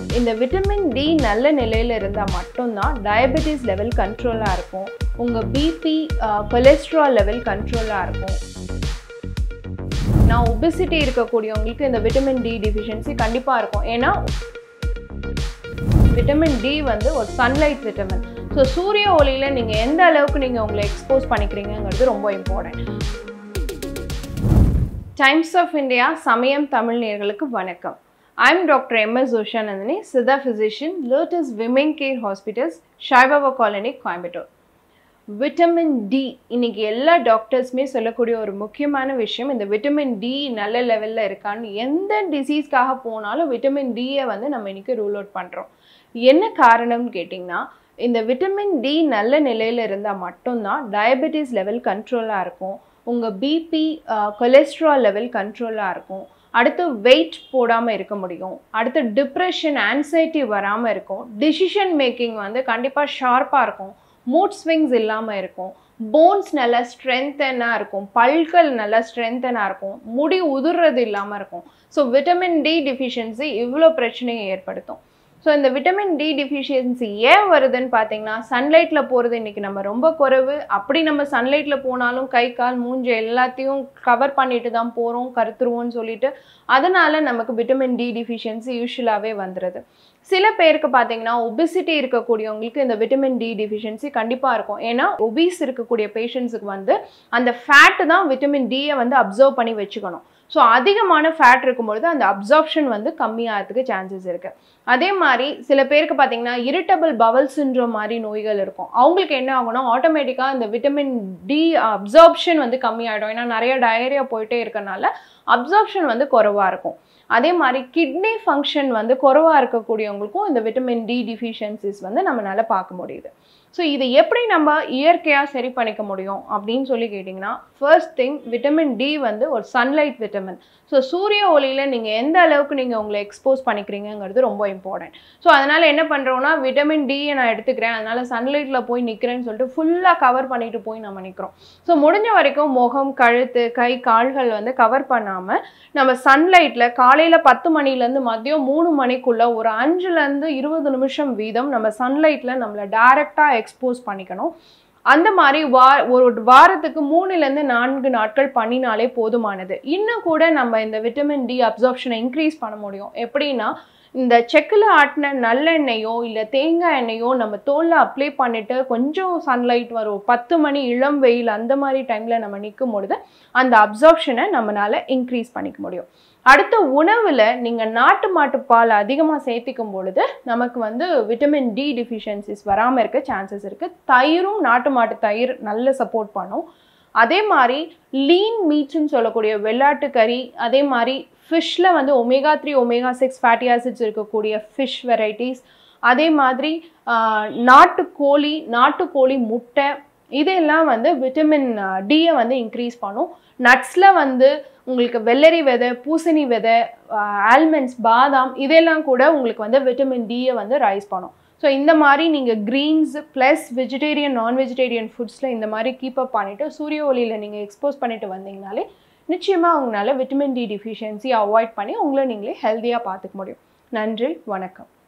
இந்த vitamin D நல்ல நிலையில் இருந்தால் மட்டும்தான் டயபெட்டிஸ் லெவல் கண்ட்ரோலாக இருக்கும் உங்கள் பிபி கொலஸ்ட்ரால் லெவல் கண்ட்ரோலாக இருக்கும் நான் ஒபிசிட்டி இருக்கக்கூடியவங்களுக்கு இந்த விட்டமின் டி டிஃபிஷியன்சி கண்டிப்பாக இருக்கும் ஏன்னா விட்டமின் டி வந்து ஒரு சன்லைட் விட்டமின் ஸோ சூரிய ஒளியில் நீங்கள் எந்த அளவுக்கு நீங்கள் உங்களை எக்ஸ்போஸ் பண்ணிக்கிறீங்கிறது ரொம்ப இம்பார்ட்டன்ட் டைம்ஸ் ஆஃப் இந்தியா சமயம் தமிழ் நேர்களுக்கு வணக்கம் I'm doctor M S Ushanandhini Siddha physician Lotus women care hospitals Saibaba colony Coimbatore vitamin D இன்னைக்கு எல்லா டாக்டர்ஸுமே சொல்லக்கூடிய ஒரு முக்கியமான விஷயம் இந்த விட்டமின் டி நல்ல லெவலில் இருக்கான்னு எந்த டிசீஸ்க்காக போனாலும் விட்டமின் டியை வந்து நம்ம இன்னைக்கு ரூல் அவுட் பண்ணுறோம் என்ன காரணம்னு கேட்டிங்கன்னா இந்த விட்டமின் டி நல்ல நிலையில் இருந்தால் மட்டும்தான் டயபெட்டிஸ் லெவல் கண்ட்ரோலாக இருக்கும் உங்கள் பிபி கொலஸ்ட்ரால் லெவல் கண்ட்ரோலாக இருக்கும் அடுத்து வெயிட் போடாமல் இருக்க முடியும் அடுத்து டிப்ரெஷன் ஆன்சைட்டி வராமல் இருக்கும் டிசிஷன் மேக்கிங் வந்து கண்டிப்பாக ஷார்ப்பாக இருக்கும் மூட் ஸ்விங்ஸ் இல்லாமல் இருக்கும் போன்ஸ் நல்லா ஸ்ட்ரென்த்தனாக இருக்கும் பல்கள் நல்லா ஸ்ட்ரென்த்தனாக இருக்கும் முடி உதிர்றது இல்லாமல் இருக்கும் ஸோ விட்டமின் டி டிஃபிஷியன்சி இவ்வளோ பிரச்சனையை ஏற்படுத்தும் ஸோ இந்த விட்டமின் டி டிஃபிஷியன்சி ஏன் வருதுன்னு பார்த்தீங்கன்னா சன்லைட்டில் போகிறது இன்றைக்கி நம்ம ரொம்ப குறைவு அப்படி நம்ம சன்லைட்டில் போனாலும் கை கால் மூஞ்சி எல்லாத்தையும் கவர் பண்ணிட்டு தான் போகிறோம் கருத்துருவோம்னு சொல்லிட்டு அதனால நமக்கு விட்டமின் டி டிஃபிஷியன்சி யூஸ்வலாகவே வந்துடுது சில பேருக்கு பார்த்தீங்கன்னா ஒபிசிட்டி இருக்கக்கூடியவங்களுக்கு இந்த விட்டமின் டி டிஃபிஷியன்சி கண்டிப்பாக இருக்கும் ஏன்னா ஒபீஸ் இருக்கக்கூடிய பேஷண்ட்ஸுக்கு வந்து அந்த ஃபேட்டு தான் விட்டமின் டியை வந்து அப்சர்வ் பண்ணி வச்சுக்கணும் ஸோ அதிகமான ஃபேட் இருக்கும்பொழுது அந்த அப்சார்ப்ஷன் வந்து கம்மியாகிறதுக்கு சான்சஸ் இருக்குது அதே மாதிரி சில பேருக்கு பார்த்தீங்கன்னா இரிட்டபிள் பவல் சின்ட்ரோம் மாதிரி நோய்கள் இருக்கும் அவங்களுக்கு என்ன ஆகும்னா ஆட்டோமேட்டிக்காக இந்த விட்டமின் டி அப்சார்ப்ஷன் வந்து கம்மியாயிடும் ஏன்னா நிறைய டயரியா போயிட்டே இருக்கனால அப்சார்ப்ஷன் வந்து குறைவாக இருக்கும் அதே மாதிரி கிட்னி ஃபங்க்ஷன் வந்து குறைவாக இருக்கக்கூடியவங்களுக்கும் இந்த விட்டமின் டி டிஃபிஷியன்சிஸ் வந்து நம்மளால பார்க்க முடியுது ஸோ இதை எப்படி நம்ம இயற்கையாக சரி பண்ணிக்க முடியும் அப்படின்னு சொல்லி கேட்டிங்கன்னா ஃபர்ஸ்ட் திங் விட்டமின் டி வந்து ஒரு சன்லைட் விட்டமின் ஸோ சூரிய ஒளியில் நீங்கள் எந்த அளவுக்கு நீங்கள் உங்களை எக்ஸ்போஸ் பண்ணிக்கிறீங்கிறது ரொம்ப இம்பார்ட்டன்ட் ஸோ அதனால் என்ன பண்ணுறோன்னா விட்டமின் டியை நான் எடுத்துக்கிறேன் அதனால் சன்லைட்டில் போய் நிற்கிறேன்னு சொல்லிட்டு ஃபுல்லாக கவர் பண்ணிட்டு போய் நம்ம நிற்கிறோம் ஸோ முடிஞ்ச வரைக்கும் முகம் கழுத்து கை கால்கள் வந்து கவர் பண்ணாமல் நம்ம சன்லைட்டில் காலையில் பத்து மணிலேருந்து மதியம் மூணு மணிக்குள்ளே ஒரு அஞ்சுலேருந்து இருபது நிமிஷம் வீதம் நம்ம சன்லைட்டில் நம்மளை டைரெக்டாக எக்ஸ்போஸ் பண்ணிக்கணும் அந்த மாதிரி வா ஒரு வாரத்துக்கு மூணுலேருந்து நான்கு நாட்கள் பண்ணினாலே போதுமானது இன்னும் கூட நம்ம இந்த விட்டமின் டி அப்சார்ப்ஷனை இன்க்ரீஸ் பண்ண முடியும் எப்படின்னா இந்த செக்கில் ஆட்டின நல்லெண்ணெயோ இல்லை தேங்காய் எண்ணெயோ நம்ம தோலில் அப்ளை பண்ணிவிட்டு கொஞ்சம் சன்லைட் வரும் பத்து மணி இளம் வெயில் அந்த மாதிரி டைமில் நம்ம நிற்கும் பொழுது அந்த அப்சார்ப்ஷனை நம்மளால் இன்க்ரீஸ் பண்ணிக்க முடியும் அடுத்த உணவில் நீங்கள் நாட்டு மாட்டு பால் அதிகமாக சேர்த்திக்கும் பொழுது நமக்கு வந்து விட்டமின் டி டிஃபிஷியன்சிஸ் வராமல் இருக்க சான்சஸ் இருக்குது தயிரும் நாட்டு மாட்டு தயிர் நல்ல சப்போர்ட் பண்ணும் அதே மாதிரி லீன் மீட்ஸ்ன்னு சொல்லக்கூடிய வெள்ளாட்டு கறி அதே மாதிரி ஃபிஷ்ஷில் வந்து omega three omega six fatty acids இருக்கக்கூடிய ஃபிஷ் வெரைட்டிஸ் அதே மாதிரி நாட்டுக்கோழி நாட்டுக்கோழி முட்டை இதெல்லாம் வந்து விட்டமின் டியை வந்து இன்க்ரீஸ் பண்ணும் நட்ஸில் வந்து உங்களுக்கு வெள்ளரி விதை பூசணி விதை ஆல்மண்ட்ஸ் பாதாம் இதெல்லாம் கூட உங்களுக்கு வந்து விட்டமின் டியை வந்து ரைஸ் பண்ணும் ஸோ இந்த மாதிரி நீங்கள் greens plus vegetarian non vegetarian ஃபுட்ஸில் இந்த மாதிரி கீப் அப் பண்ணிவிட்டு சூரிய ஒளியில் நீங்கள் எக்ஸ்போஸ் பண்ணிட்டு வந்தீங்கனாலே நிச்சயமாக உங்களால் விட்டமின் டி டிஃபிஷியன்சி அவாய்ட் பண்ணி உங்களை நீங்களே ஹெல்த்தியாக பார்த்துக்க முடியும் நன்றி வணக்கம்